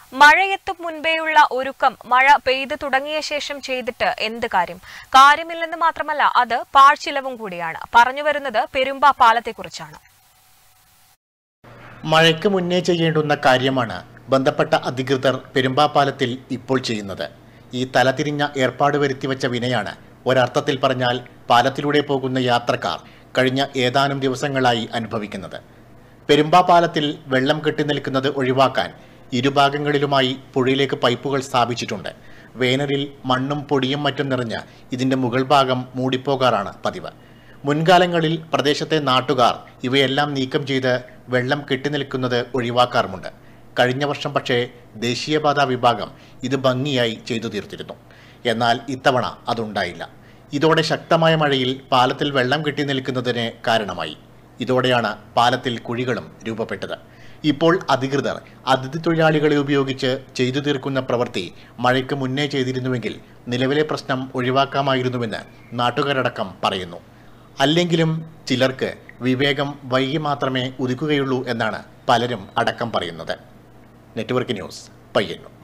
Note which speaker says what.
Speaker 1: മഴയെത്തും മുൻപേയുള്ള ഒരുക്കം മഴ പെയ്തു തുടങ്ങിയ ശേഷം ചെയ്തിട്ട് എന്ത് കാര്യം കാര്യമില്ലെന്ന് മാത്രമല്ല അത് പാഴ്ചിലവും കൂടിയാണ് പറഞ്ഞു വരുന്നത് പെരുമ്പ പാലത്തെക്കുറിച്ചാണ്
Speaker 2: മഴയ്ക്ക് മുന്നേ ചെയ്യേണ്ടുന്ന കാര്യമാണ് ബന്ധപ്പെട്ട അധികൃതർ പെരുമ്പാപ്പാലത്തിൽ ഇപ്പോൾ ചെയ്യുന്നത് ഈ തലതിരിഞ്ഞ ഏർപ്പാട് വരുത്തിവെച്ച വിനയാണ് ഒരർത്ഥത്തിൽ പറഞ്ഞാൽ പാലത്തിലൂടെ പോകുന്ന യാത്രക്കാർ കഴിഞ്ഞ ഏതാനും ദിവസങ്ങളായി അനുഭവിക്കുന്നത് പെരുമ്പാപ്പാലത്തിൽ വെള്ളം കെട്ടി നിൽക്കുന്നത് ഒഴിവാക്കാൻ ഇരുഭാഗങ്ങളിലുമായി പുഴയിലേക്ക് പൈപ്പുകൾ സ്ഥാപിച്ചിട്ടുണ്ട് വേനലിൽ മണ്ണും പൊടിയും മറ്റും നിറഞ്ഞ് ഇതിന്റെ മുകൾ ഭാഗം മൂടിപ്പോകാറാണ് പതിവ് മുൻകാലങ്ങളിൽ പ്രദേശത്തെ നാട്ടുകാർ ഇവയെല്ലാം നീക്കം ചെയ്ത് വെള്ളം കെട്ടിനിൽക്കുന്നത് ഒഴിവാക്കാറുമുണ്ട് കഴിഞ്ഞ വർഷം പക്ഷേ ദേശീയപാതാ വിഭാഗം ഇത് ഭംഗിയായി ചെയ്തു തീർത്തിരുന്നു എന്നാൽ ഇത്തവണ അതുണ്ടായില്ല ഇതോടെ ശക്തമായ മഴയിൽ പാലത്തിൽ വെള്ളം കെട്ടി നിൽക്കുന്നതിന് കാരണമായി ഇതോടെയാണ് പാലത്തിൽ കുഴികളും രൂപപ്പെട്ടത് ഇപ്പോൾ അധികൃതർ അതിഥി തൊഴിലാളികളെ ഉപയോഗിച്ച് ചെയ്തു തീർക്കുന്ന പ്രവൃത്തി മഴയ്ക്ക് മുന്നേ ചെയ്തിരുന്നുവെങ്കിൽ നിലവിലെ പ്രശ്നം ഒഴിവാക്കാമായിരുന്നുവെന്ന് നാട്ടുകാരടക്കം പറയുന്നു അല്ലെങ്കിലും ചിലർക്ക് വിവേകം വൈകി മാത്രമേ ഉദിക്കുകയുള്ളൂ എന്നാണ് പലരും അടക്കം പറയുന്നത് നെറ്റ്വർക്ക് ന്യൂസ് പയ്യന്നൂർ